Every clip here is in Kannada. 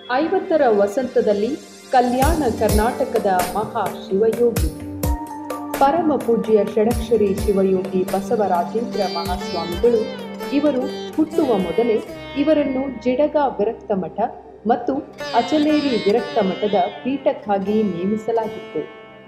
ಐವತ್ತರ ವಸಂತದಲ್ಲಿ ಕಲ್ಯಾಣ ಕರ್ನಾಟಕದ ಮಹಾ ಶಿವಯೋಗಿ ಪರಮ ಪೂಜ್ಯ ಷಡಕ್ಷರಿ ಶಿವಯೋಗಿ ಬಸವರಾಜೇಂದ್ರ ಮಹಾಸ್ವಾಮಿಗಳು ಇವರು ಹುಟ್ಟುವ ಮೊದಲೇ ಇವರನ್ನು ಜಿಡಗ ವಿರಕ್ತ ಮಠ ಮತ್ತು ಅಚಲೇರಿ ವಿರಕ್ತ ಮಠದ ಪೀಠಕ್ಕಾಗಿ ನೇಮಿಸಲಾಗಿತ್ತು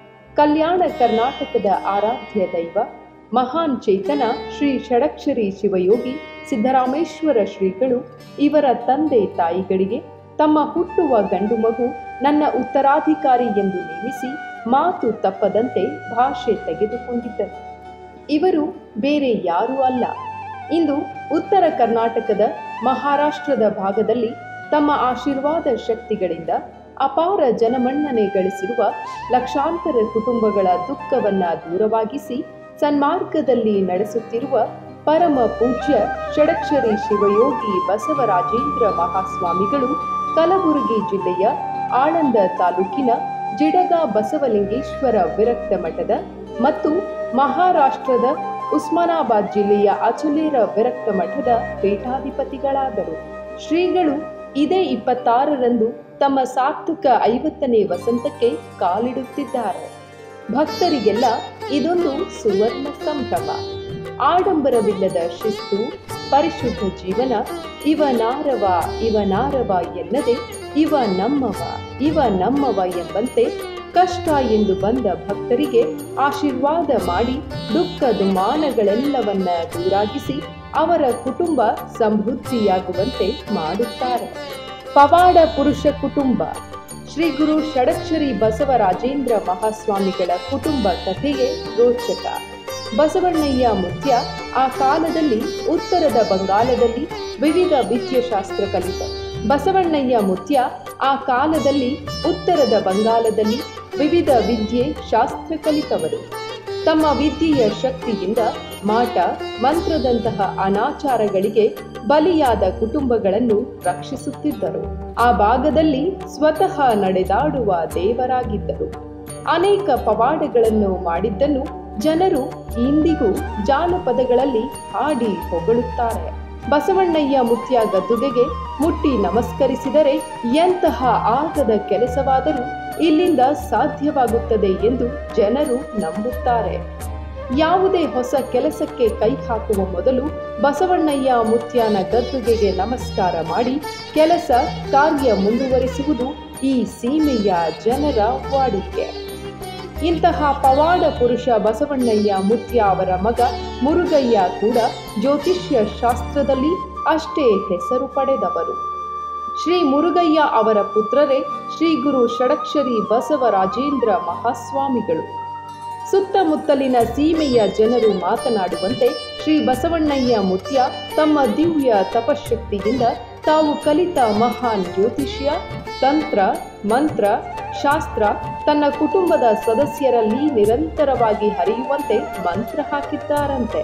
ಕಲ್ಯಾಣ ಕರ್ನಾಟಕದ ಆರಾಧ್ಯ ದೈವ ಮಹಾನ್ ಚೇತನ ಶ್ರೀ ಷಡಕ್ಷರಿ ಶಿವಯೋಗಿ ಸಿದ್ದರಾಮೇಶ್ವರ ಶ್ರೀಗಳು ಇವರ ತಂದೆ ತಾಯಿಗಳಿಗೆ ತಮ್ಮ ಹುಟ್ಟುವ ಗಂಡು ಮಗು ನನ್ನ ಉತ್ತರಾಧಿಕಾರಿ ಎಂದು ನೇಮಿಸಿ ಮಾತು ತಪ್ಪದಂತೆ ಭಾಷೆ ತೆಗೆದುಕೊಂಡಿದ್ದರು ಇವರು ಬೇರೆ ಯಾರೂ ಅಲ್ಲ ಇಂದು ಉತ್ತರ ಕರ್ನಾಟಕದ ಮಹಾರಾಷ್ಟ್ರದ ಭಾಗದಲ್ಲಿ ತಮ್ಮ ಆಶೀರ್ವಾದ ಶಕ್ತಿಗಳಿಂದ ಅಪಾರ ಜನಮನ್ನಣೆ ಗಳಿಸಿರುವ ಲಕ್ಷಾಂತರ ಕುಟುಂಬಗಳ ದುಃಖವನ್ನ ದೂರವಾಗಿಸಿ ಸನ್ಮಾರ್ಗದಲ್ಲಿ ನಡೆಸುತ್ತಿರುವ ಪರಮ ಪೂಜ್ಯ ಷಡಕ್ಷರಿ ಶಿವಯೋಗಿ ಬಸವರಾಜೇಂದ್ರ ಮಹಾಸ್ವಾಮಿಗಳು ಕಲಬುರಗಿ ಜಿಲ್ಲೆಯ ಆಳಂದ ತಾಲೂಕಿನ ಜಿಡಗ ಬಸವಲಿಂಗೇಶ್ವರ ವಿರಕ್ತ ಮಠದ ಮತ್ತು ಮಹಾರಾಷ್ಟ್ರದ ಉಸ್ಮಾನಾಬಾದ್ ಜಿಲ್ಲೆಯ ಅಚಲೇರ ವಿರಕ್ತ ಮಠದ ಪೀಠಾಧಿಪತಿಗಳಾದರು ಶ್ರೀಗಳು ಇದೇ ಇಪ್ಪತ್ತಾರರಂದು ತಮ್ಮ ಸಾರ್ಥಕ ಐವತ್ತನೇ ವಸಂತಕ್ಕೆ ಕಾಲಿಡುತ್ತಿದ್ದಾರೆ ಭಕ್ತರಿಗೆಲ್ಲ ಇದೊಂದು ಸುವರ್ಣ ಸಂಭ್ರಮ ಆಡಂಬರವಿಲ್ಲದ ಶಿಸ್ತು ಪರಿಶುದ್ಧ ಜೀವನ ಇವ ನಾರವ ಇವ ನಾರವ ಎನ್ನದೆ ಇವ ನಮ್ಮವ ಇವ ನಮ್ಮವ ಎಂಬಂತೆ ಕಷ್ಟ ಎಂದು ಬಂದ ಭಕ್ತರಿಗೆ ಆಶೀರ್ವಾದ ಮಾಡಿ ದುಃಖ ದುಮಾನಗಳೆಲ್ಲವನ್ನ ದೂರಾಗಿಸಿ ಅವರ ಕುಟುಂಬ ಸಮೃದ್ಧಿಯಾಗುವಂತೆ ಮಾಡುತ್ತಾರೆ ಪವಾಡ ಪುರುಷ ಕುಟುಂಬ ಶ್ರೀ ಗುರು ಷಡಕ್ಷರಿ ಬಸವರಾಜೇಂದ್ರ ಮಹಾಸ್ವಾಮಿಗಳ ಕುಟುಂಬ ಕಥೆಗೆ ರೋಚಕ ಬಸವಣ್ಣಯ್ಯ ಮುತ್ಯ ಆ ಕಾಲದಲ್ಲಿ ಉತ್ತರದ ಬಂಗಾಲದಲ್ಲಿ ವಿವಿಧ ವಿದ್ಯೆಶಾಸ್ತ್ರ ಕಲಿತ ಬಸವಣ್ಣಯ್ಯ ಮುತ್ಯ ಆ ಕಾಲದಲ್ಲಿ ಉತ್ತರದ ಬಂಗಾಲದಲ್ಲಿ ವಿವಿಧ ವಿದ್ಯೆ ಶಾಸ್ತ್ರ ಕಲಿತವರು ತಮ್ಮ ವಿದ್ಯೆಯ ಶಕ್ತಿಯಿಂದ ಮಾಟ ಮಂತ್ರದಂತಹ ಅನಾಚಾರಗಳಿಗೆ ಬಲಿಯಾದ ಕುಟುಂಬಗಳನ್ನು ರಕ್ಷಿಸುತ್ತಿದ್ದರು ಆ ಭಾಗದಲ್ಲಿ ಸ್ವತಃ ನಡೆದಾಡುವ ದೇವರಾಗಿದ್ದರು ಅನೇಕ ಪವಾಡಗಳನ್ನು ಮಾಡಿದ್ದನ್ನು ಜನರು ಇಂದಿಗೂ ಜಾನಪದಗಳಲ್ಲಿ ಹಾಡಿ ಹೊಗಳುತ್ತಾರೆ ಬಸವಣ್ಣಯ್ಯ ಮುತ್ಯ ಗದ್ದುಗೆಗೆ ಮುಟ್ಟಿ ನಮಸ್ಕರಿಸಿದರೆ ಎಂತಹ ಆಗದ ಕೆಲಸವಾದರೂ ಇಲ್ಲಿಂದ ಸಾಧ್ಯವಾಗುತ್ತದೆ ಎಂದು ಜನರು ನಂಬುತ್ತಾರೆ ಯಾವುದೇ ಹೊಸ ಕೆಲಸಕ್ಕೆ ಕೈ ಹಾಕುವ ಮೊದಲು ಬಸವಣ್ಣಯ್ಯ ಮುತ್ಯಾನ ಗದ್ದುಗೆಗೆ ನಮಸ್ಕಾರ ಮಾಡಿ ಕೆಲಸ ಕಾರ್ಯ ಮುಂದುವರಿಸುವುದು ಈ ಸೀಮೆಯ ಜನರ ವಾಡಿಕೆ ಇಂತಹ ಪವಾಡ ಪುರುಷ ಬಸವಣ್ಣಯ್ಯ ಮುತ್ಯ ಅವರ ಮಗ ಮುರುಗಯ್ಯ ಕೂಡ ಜ್ಯೋತಿಷ್ಯ ಶಾಸ್ತ್ರದಲ್ಲಿ ಅಷ್ಟೇ ಹೆಸರು ಪಡೆದವರು ಶ್ರೀ ಮುರುಗಯ್ಯ ಅವರ ಪುತ್ರರೇ ಶ್ರೀ ಗುರು ಷಡಕ್ಷರಿ ಬಸವರಾಜೇಂದ್ರ ಮಹಾಸ್ವಾಮಿಗಳು ಸುತ್ತಮುತ್ತಲಿನ ಸೀಮೆಯ ಜನರು ಮಾತನಾಡುವಂತೆ ಶ್ರೀ ಬಸವಣ್ಣಯ್ಯ ಮುತ್ಯ ತಮ್ಮ ದಿವ್ಯ ತಪಶಕ್ತಿಯಿಂದ ತಾವು ಕಲಿತ ಮಹಾನ್ ಜ್ಯೋತಿಷ್ಯ ತಂತ್ರ ಮಂತ್ರ ಶಾಸ್ತ್ರ ತನ್ನ ಕುಟುಂಬದ ಸದಸ್ಯರಲ್ಲಿ ನಿರಂತರವಾಗಿ ಹರಿಯುವಂತೆ ಮಂತ್ರ ಹಾಕಿದ್ದಾರಂತೆ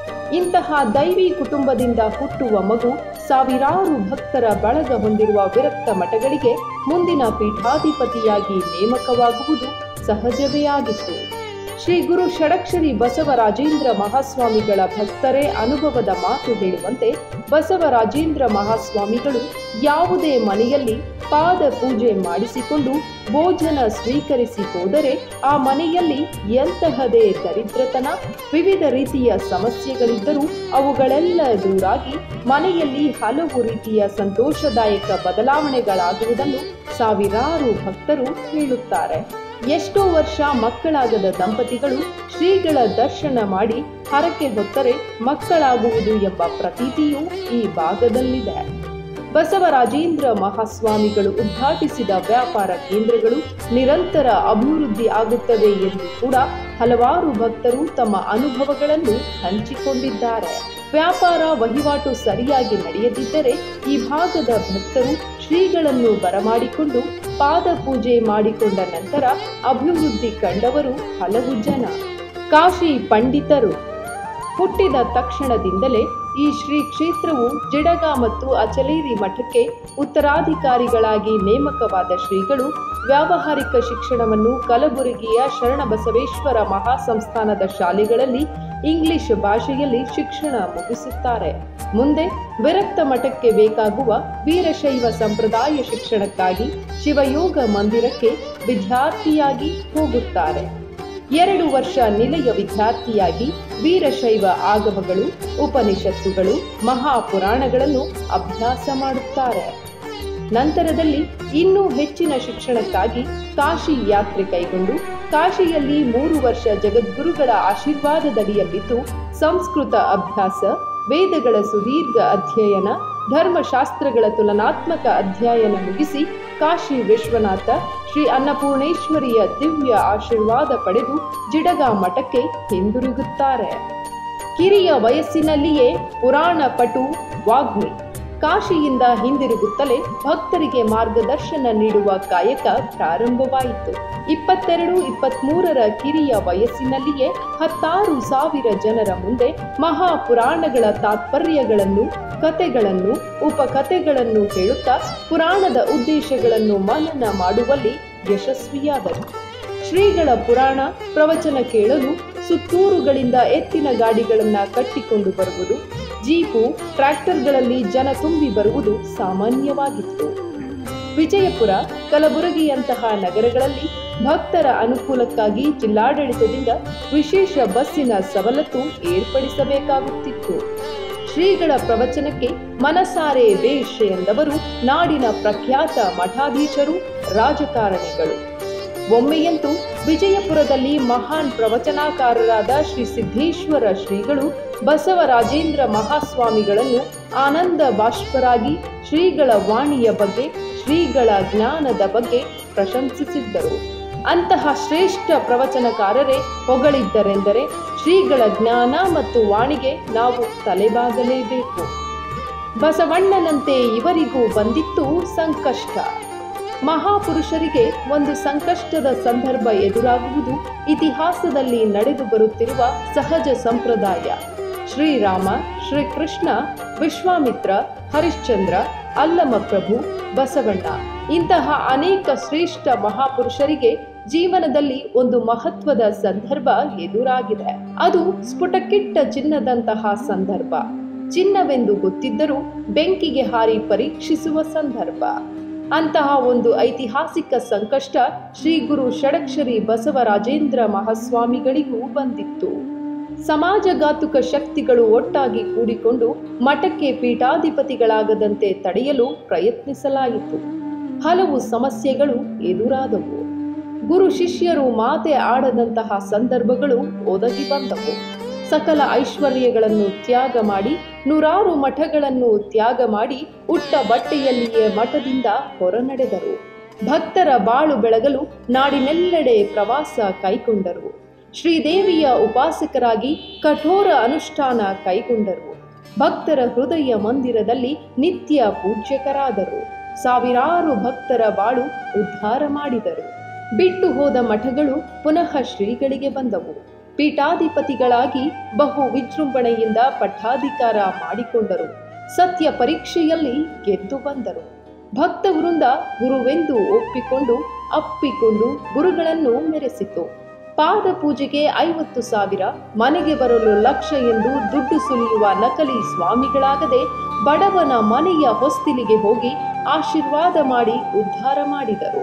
ಇಂತಹ ದೈವಿ ಕುಟುಂಬದಿಂದ ಹುಟ್ಟುವ ಮಗು ಸಾವಿರಾರು ಭಕ್ತರ ಬಳಗ ಹೊಂದಿರುವ ವಿರಕ್ತ ಮಠಗಳಿಗೆ ಮುಂದಿನ ಪೀಠಾಧಿಪತಿಯಾಗಿ ನೇಮಕವಾಗುವುದು ಸಹಜವೇ ಆಗಿತ್ತು ಶ್ರೀ ಗುರು ಷಡಕ್ಷರಿ ಬಸವರಾಜೇಂದ್ರ ಮಹಾಸ್ವಾಮಿಗಳ ಭಕ್ತರೇ ಅನುಭವದ ಮಾತು ಹೇಳುವಂತೆ ಬಸವರಾಜೇಂದ್ರ ಮಹಾಸ್ವಾಮಿಗಳು ಯಾವುದೇ ಮನೆಯಲ್ಲಿ ಪಾದ ಪೂಜೆ ಮಾಡಿಸಿಕೊಂಡು ಭೋಜನ ಸ್ವೀಕರಿಸಿ ಹೋದರೆ ಆ ಮನೆಯಲ್ಲಿ ಎಂತಹದೇ ದರಿದ್ರತನ ವಿವಿಧ ರೀತಿಯ ಸಮಸ್ಯೆಗಳಿದ್ದರೂ ಅವುಗಳೆಲ್ಲ ದೂರಾಗಿ ಮನೆಯಲ್ಲಿ ಹಲವು ರೀತಿಯ ಸಂತೋಷದಾಯಕ ಬದಲಾವಣೆಗಳಾಗುವುದನ್ನು ಸಾವಿರಾರು ಭಕ್ತರು ಹೇಳುತ್ತಾರೆ ಎಷ್ಟೋ ವರ್ಷ ಮಕ್ಕಳಾಗದ ದಂಪತಿಗಳು ಶ್ರೀಗಳ ದರ್ಶನ ಮಾಡಿ ಹರಕೆ ಹೊತ್ತರೆ ಮಕ್ಕಳಾಗುವುದು ಎಂಬ ಪ್ರತೀತಿಯೂ ಈ ಭಾಗದಲ್ಲಿದೆ ಬಸವರಾಜೇಂದ್ರ ಮಹಾಸ್ವಾಮಿಗಳು ಉದ್ಘಾಟಿಸಿದ ವ್ಯಾಪಾರ ಕೇಂದ್ರಗಳು ನಿರಂತರ ಅಭಿವೃದ್ಧಿ ಆಗುತ್ತವೆ ಎಂದು ಕೂಡ ಹಲವಾರು ಭಕ್ತರು ತಮ್ಮ ಅನುಭವಗಳನ್ನು ಹಂಚಿಕೊಂಡಿದ್ದಾರೆ ವ್ಯಾಪಾರ ವಹಿವಾಟು ಸರಿಯಾಗಿ ನಡೆಯದಿದ್ದರೆ ಈ ಭಾಗದ ಭಕ್ತರು ಶ್ರೀಗಳನ್ನು ಬರಮಾಡಿಕೊಂಡು ಪಾದ ಪೂಜೆ ಮಾಡಿಕೊಂಡ ನಂತರ ಅಭಿವೃದ್ಧಿ ಕಂಡವರು ಹಲವು ಜನ ಕಾಶಿ ಪಂಡಿತರು ಹುಟ್ಟಿದ ತಕ್ಷಣದಿಂದಲೇ ಈ ಶ್ರೀ ಕ್ಷೇತ್ರವು ಜಿಡಗ ಮತ್ತು ಅಚಲೇರಿ ಮಠಕ್ಕೆ ಉತ್ತರಾಧಿಕಾರಿಗಳಾಗಿ ನೇಮಕವಾದ ಶ್ರೀಗಳು ವ್ಯಾವಹಾರಿಕ ಶಿಕ್ಷಣವನ್ನು ಕಲಬುರಗಿಯ ಶರಣಬಸವೇಶ್ವರ ಮಹಾಸಂಸ್ಥಾನದ ಶಾಲೆಗಳಲ್ಲಿ ಇಂಗ್ಲಿಷ್ ಭಾಷೆಯಲ್ಲಿ ಶಿಕ್ಷಣ ಮುಗಿಸುತ್ತಾರೆ ಮುಂದೆ ವಿರಕ್ತ ಮಠಕ್ಕೆ ಬೇಕಾಗುವ ವೀರಶೈವ ಸಂಪ್ರದಾಯ ಶಿಕ್ಷಣಕ್ಕಾಗಿ ಶಿವಯೋಗ ಮಂದಿರಕ್ಕೆ ವಿದ್ಯಾರ್ಥಿಯಾಗಿ ಹೋಗುತ್ತಾರೆ ಎರಡು ವರ್ಷ ನಿಲಯ ವಿದ್ಯಾರ್ಥಿಯಾಗಿ ವೀರಶೈವ ಆಗಮಗಳು ಉಪನಿಷತ್ತುಗಳು ಮಹಾಪುರಾಣಗಳನ್ನು ಅಭ್ಯಾಸ ಮಾಡುತ್ತಾರೆ ನಂತರದಲ್ಲಿ ಇನ್ನೂ ಹೆಚ್ಚಿನ ಶಿಕ್ಷಣಕ್ಕಾಗಿ ಕಾಶಿ ಯಾತ್ರೆ ಕೈಗೊಂಡು ಕಾಶಿಯಲ್ಲಿ ಮೂರು ವರ್ಷ ಜಗದ್ಗುರುಗಳ ಆಶೀರ್ವಾದದಡಿಯಲ್ಲಿದ್ದು ಸಂಸ್ಕೃತ ಅಭ್ಯಾಸ ವೇದಗಳ ಸುದೀರ್ಘ ಅಧ್ಯಯನ ಧರ್ಮಶಾಸ್ತ್ರಗಳ ತುಲನಾತ್ಮಕ ಅಧ್ಯಯನ ಮುಗಿಸಿ ಕಾಶಿ ವಿಶ್ವನಾಥ ಶ್ರೀ ಅನ್ನಪೂರ್ಣೇಶ್ವರಿಯ ದಿವ್ಯ ಆಶೀರ್ವಾದ ಪಡೆದು ಜಿಡಗ ಮಠಕ್ಕೆ ಹಿಂದಿರುಗುತ್ತಾರೆ ಕಿರಿಯ ವಯಸ್ಸಿನಲ್ಲಿಯೇ ಪುರಾಣ ಪಟು ವಾಗ್ಮಿ ಕಾಶಿಯಿಂದ ಹಿಂದಿರುಗುತ್ತಲೇ ಭಕ್ತರಿಗೆ ಮಾರ್ಗದರ್ಶನ ನೀಡುವ ಕಾಯಕ ಪ್ರಾರಂಭವಾಯಿತು ಇಪ್ಪತ್ತೆರಡು ಇಪ್ಪತ್ಮೂರರ ಕಿರಿಯ ವಯಸ್ಸಿನಲ್ಲಿಯೇ ಹತ್ತಾರು ಸಾವಿರ ಜನರ ಮುಂದೆ ಮಹಾಪುರಾಣಗಳ ತಾತ್ಪರ್ಯಗಳನ್ನು ಕತೆಗಳನ್ನು ಉಪಕಥೆಗಳನ್ನು ಹೇಳುತ್ತಾ ಪುರಾಣದ ಉದ್ದೇಶಗಳನ್ನು ಮನನ ಮಾಡುವಲ್ಲಿ ಯಶಸ್ವಿಯಾದರು ಶ್ರೀಗಳ ಪುರಾಣ ಪ್ರವಚನ ಕೇಳಲು ಸುತ್ತೂರುಗಳಿಂದ ಎತ್ತಿನ ಗಾಡಿಗಳನ್ನ ಕಟ್ಟಿಕೊಂಡು ಬರುವುದು ಜೀಪು ಟ್ರ್ಯಾಕ್ಟರ್ಗಳಲ್ಲಿ ಜನ ತುಂಬಿ ಬರುವುದು ಸಾಮಾನ್ಯವಾಗಿತ್ತು ವಿಜಯಪುರ ಕಲಬುರಗಿಯಂತಹ ನಗರಗಳಲ್ಲಿ ಭಕ್ತರ ಅನುಕೂಲಕ್ಕಾಗಿ ಜಿಲ್ಲಾಡಳಿತದಿಂದ ವಿಶೇಷ ಬಸ್ಸಿನ ಸವಲತ್ತು ಏರ್ಪಡಿಸಬೇಕಾಗುತ್ತಿತ್ತು ಶ್ರೀಗಳ ಪ್ರವಚನಕ್ಕೆ ಮನಸಾರೆ ಬೇಷ್ ಎಂದವರು ನಾಡಿನ ಪ್ರಖ್ಯಾತ ಮಠಾಧೀಶರು ರಾಜಕಾರಣಿಗಳು ಒಮ್ಮೆಯಂತೂ ವಿಜಯಪುರದಲ್ಲಿ ಮಹಾನ್ ಪ್ರವಚನಕಾರರಾದ ಶ್ರೀ ಸಿದ್ದೇಶ್ವರ ಶ್ರೀಗಳು ಬಸವರಾಜೇಂದ್ರ ಮಹಾಸ್ವಾಮಿಗಳನ್ನು ಆನಂದ ಬಾಷ್ಪರಾಗಿ ಶ್ರೀಗಳ ವಾಣಿಯ ಬಗ್ಗೆ ಶ್ರೀಗಳ ಜ್ಞಾನದ ಬಗ್ಗೆ ಪ್ರಶಂಸಿಸಿದ್ದರು ಅಂತಹ ಶ್ರೇಷ್ಠ ಪ್ರವಚನಕಾರರೇ ಹೊಗಳಿದ್ದರೆಂದರೆ ಶ್ರೀಗಳ ಜ್ಞಾನ ಮತ್ತು ವಾಣಿಗೆ ನಾವು ತಲೆಬಾಗಲೇಬೇಕು ಬಸವಣ್ಣನಂತೆ ಇವರಿಗೂ ಬಂದಿತ್ತು ಸಂಕಷ್ಟ ಮಹಾಪುರುಷರಿಗೆ ಒಂದು ಸಂಕಷ್ಟದ ಸಂದರ್ಭ ಎದುರಾಗುವುದು ಇತಿಹಾಸದಲ್ಲಿ ನಡೆದು ಬರುತ್ತಿರುವ ಸಹಜ ಸಂಪ್ರದಾಯ ಶ್ರೀರಾಮ ಶ್ರೀಕೃಷ್ಣ ವಿಶ್ವಾಮಿತ್ರ ಹರಿಶ್ಚಂದ್ರ ಅಲ್ಲಮಪ್ರಭು ಬಸವಣ್ಣ ಇಂತಹ ಅನೇಕ ಶ್ರೇಷ್ಠ ಮಹಾಪುರುಷರಿಗೆ ಜೀವನದಲ್ಲಿ ಒಂದು ಮಹತ್ವದ ಸಂದರ್ಭ ಎದುರಾಗಿದೆ ಅದು ಸ್ಫುಟಕ್ಕಿಟ್ಟ ಚಿನ್ನದಂತಹ ಸಂದರ್ಭ ಚಿನ್ನವೆಂದು ಗೊತ್ತಿದ್ದರೂ ಬೆಂಕಿಗೆ ಹಾರಿ ಪರೀಕ್ಷಿಸುವ ಸಂದರ್ಭ ಅಂತಹ ಒಂದು ಐತಿಹಾಸಿಕ ಸಂಕಷ್ಟ ಶ್ರೀ ಗುರು ಷಡಕ್ಷರಿ ಬಸವರಾಜೇಂದ್ರ ಮಹಾಸ್ವಾಮಿಗಳಿಗೂ ಬಂದಿತ್ತು ಸಮಾಜಘಾತುಕ ಶಕ್ತಿಗಳು ಒಟ್ಟಾಗಿ ಕೂಡಿಕೊಂಡು ಮಠಕ್ಕೆ ಪೀಠಾಧಿಪತಿಗಳಾಗದಂತೆ ತಡೆಯಲು ಪ್ರಯತ್ನಿಸಲಾಯಿತು ಹಲವು ಸಮಸ್ಯೆಗಳು ಎದುರಾದವು ಗುರು ಶಿಷ್ಯರು ಮಾತೆ ಆಡದಂತಹ ಸಂದರ್ಭಗಳು ಒದಗಿ ಬಂದವು ಸಕಲ ಐಶ್ವರ್ಯಗಳನ್ನು ತ್ಯಾಗ ಮಾಡಿ ನೂರಾರು ಮಠಗಳನ್ನು ತ್ಯಾಗ ಮಾಡಿ ಉಟ್ಟ ಬಟ್ಟೆಯಲ್ಲಿಯೇ ಮಠದಿಂದ ಹೊರನಡೆದರು ಭಕ್ತರ ಬಾಳು ಬೆಳಗಲು ನಾಡಿನೆಲ್ಲೆಡೆ ಪ್ರವಾಸ ಕೈಗೊಂಡರು ಶ್ರೀದೇವಿಯ ಉಪಾಸಕರಾಗಿ ಕಠೋರ ಅನುಷ್ಠಾನ ಕೈಗೊಂಡರು ಭಕ್ತರ ಹೃದಯ ಮಂದಿರದಲ್ಲಿ ನಿತ್ಯ ಪೂಜ್ಯಕರಾದರು ಸಾವಿರಾರು ಭಕ್ತರ ಬಾಳು ಉದ್ಧಾರ ಮಾಡಿದರು ಬಿಟ್ಟು ಹೋದ ಮಠಗಳು ಪುನಃ ಶ್ರೀಗಳಿಗೆ ಬಂದವು ಪೀಠಾಧಿಪತಿಗಳಾಗಿ ಬಹು ವಿಜೃಂಭಣೆಯಿಂದ ಪಟ್ಟಾಧಿಕಾರ ಮಾಡಿಕೊಂಡರು ಸತ್ಯ ಪರೀಕ್ಷೆಯಲ್ಲಿ ಗೆದ್ದು ಬಂದರು ಭಕ್ತ ವೃಂದ ಗುರುವೆಂದು ಒಪ್ಪಿಕೊಂಡು ಅಪ್ಪಿಕೊಂಡು ಗುರುಗಳನ್ನು ಮೆರೆಸಿತು ಪಾದ ಪೂಜೆಗೆ ಐವತ್ತು ಸಾವಿರ ಮನೆಗೆ ಬರಲು ಲಕ್ಷ ಎಂದು ದುಡ್ಡು ಸುಲಿಯುವ ನಕಲಿ ಸ್ವಾಮಿಗಳಾಗದೆ ಬಡವನ ಮನೆಯ ಹೊಸ್ತಿಲಿಗೆ ಹೋಗಿ ಆಶೀರ್ವಾದ ಮಾಡಿ ಉದ್ಧಾರ ಮಾಡಿದರು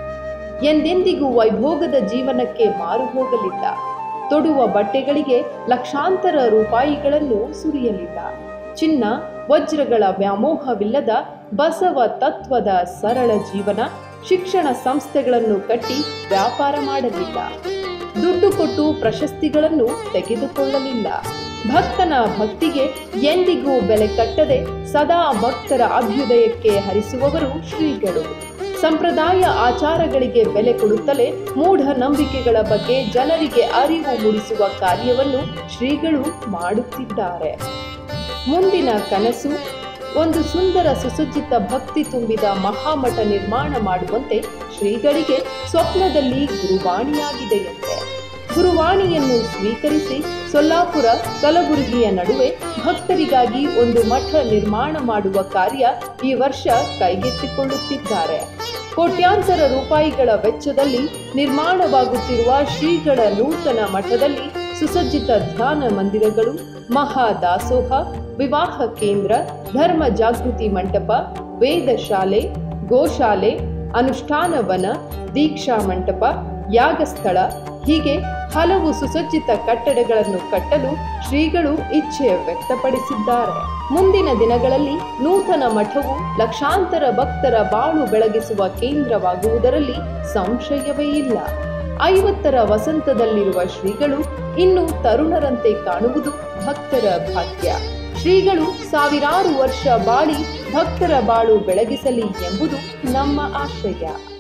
ಎಂದೆಂದಿಗೂ ವೈಭೋಗದ ಜೀವನಕ್ಕೆ ಮಾರು ಹೋಗಲಿಲ್ಲ ತೊಡುವ ಬಟ್ಟೆಗಳಿಗೆ ಲಕ್ಷಾಂತರ ರೂಪಾಯಿಗಳನ್ನು ಸುರಿಯಲಿಲ್ಲ ಚಿನ್ನ ವಜ್ರಗಳ ವ್ಯಾಮೋಹವಿಲ್ಲದ ಬಸವ ತತ್ವದ ಸರಳ ಜೀವನ ಶಿಕ್ಷಣ ಸಂಸ್ಥೆಗಳನ್ನು ಕಟ್ಟಿ ವ್ಯಾಪಾರ ಮಾಡಲಿಲ್ಲ ದುಡ್ಡು ಕೊಟ್ಟು ಪ್ರಶಸ್ತಿಗಳನ್ನು ತೆಗೆದುಕೊಳ್ಳಲಿಲ್ಲ ಭಕ್ತನ ಭಕ್ತಿಗೆ ಎಂದಿಗೂ ಬೆಲೆ ಕಟ್ಟದೆ ಸದಾ ಭಕ್ತರ ಅಭ್ಯುದಯಕ್ಕೆ ಹರಿಸುವವರು ಶ್ರೀಗಳು ಸಂಪ್ರದಾಯ ಆಚಾರಗಳಿಗೆ ಬೆಲೆ ಕೊಡುತ್ತಲೇ ಮೂಢ ನಂಬಿಕೆಗಳ ಬಗ್ಗೆ ಜನರಿಗೆ ಅರಿವು ಮೂಡಿಸುವ ಕಾರ್ಯವನ್ನು ಶ್ರೀಗಳು ಮಾಡುತ್ತಿದ್ದಾರೆ ಮುಂದಿನ ಕನಸು ಒಂದು ಸುಂದರ ಸುಸಜ್ಜಿತ ಭಕ್ತಿ ತುಂಬಿದ ಮಹಾಮಠ ನಿರ್ಮಾಣ ಮಾಡುವಂತೆ ಶ್ರೀಗಳಿಗೆ ಸ್ವಪ್ನದಲ್ಲಿ ಗುರುವಾಣಿಯಾಗಿದೆಯಂತೆ ಗುರುವಾಣಿಯನ್ನು ಸ್ವೀಕರಿಸಿ ಸೊಲ್ಲಾಪುರ ಕಲಬುರಗಿಯ ನಡುವೆ ಭಕ್ತರಿಗಾಗಿ ಒಂದು ಮಠ ನಿರ್ಮಾಣ ಮಾಡುವ ಕಾರ್ಯ ಈ ವರ್ಷ ಕೈಗೆತ್ತಿಕೊಳ್ಳುತ್ತಿದ್ದಾರೆ ಕೋಟ್ಯಾಂತರ ರೂಪಾಯಿಗಳ ವೆಚ್ಚದಲ್ಲಿ ನಿರ್ಮಾಣವಾಗುತ್ತಿರುವ ಶ್ರೀಗಳ ನೂತನ ಮಠದಲ್ಲಿ ಸುಸಜ್ಜಿತ ಧ್ಯಾನ ಮಂದಿರಗಳು ಮಹಾ ದಾಸೋಹ ವಿವಾಹ ಕೇಂದ್ರ ಧರ್ಮ ಜಾಗೃತಿ ಮಂಟಪ ವೇದ ಶಾಲೆ ಗೋಶಾಲೆ ಅನುಷ್ಠಾನ ವನ ದೀಕ್ಷಾ ಮಂಟಪ ಯಾಗಸ್ಥಳ ಹೀಗೆ ಹಲವು ಸುಸಜ್ಜಿತ ಕಟ್ಟಡಗಳನ್ನು ಕಟ್ಟಲು ಶ್ರೀಗಳು ಇಚ್ಛೆ ವ್ಯಕ್ತಪಡಿಸಿದ್ದಾರೆ ಮುಂದಿನ ದಿನಗಳಲ್ಲಿ ನೂತನ ಮಠವು ಲಕ್ಷಾಂತರ ಭಕ್ತರ ಬಾಳು ಬೆಳಗಿಸುವ ಕೇಂದ್ರವಾಗುವುದರಲ್ಲಿ ಸಂಶಯವೇ ಇಲ್ಲ ಐವತ್ತರ ವಸಂತದಲ್ಲಿರುವ ಶ್ರೀಗಳು ಇನ್ನು ತರುಣರಂತೆ ಕಾಣುವುದು ಭಕ್ತರ ಭಾಗ್ಯ ಶ್ರೀಗಳು ಸಾವಿರಾರು ವರ್ಷ ಬಾಳಿ ಭಕ್ತರ ಬಾಳು ಬೆಳಗಿಸಲಿ ಎಂಬುದು ನಮ್ಮ ಆಶಯ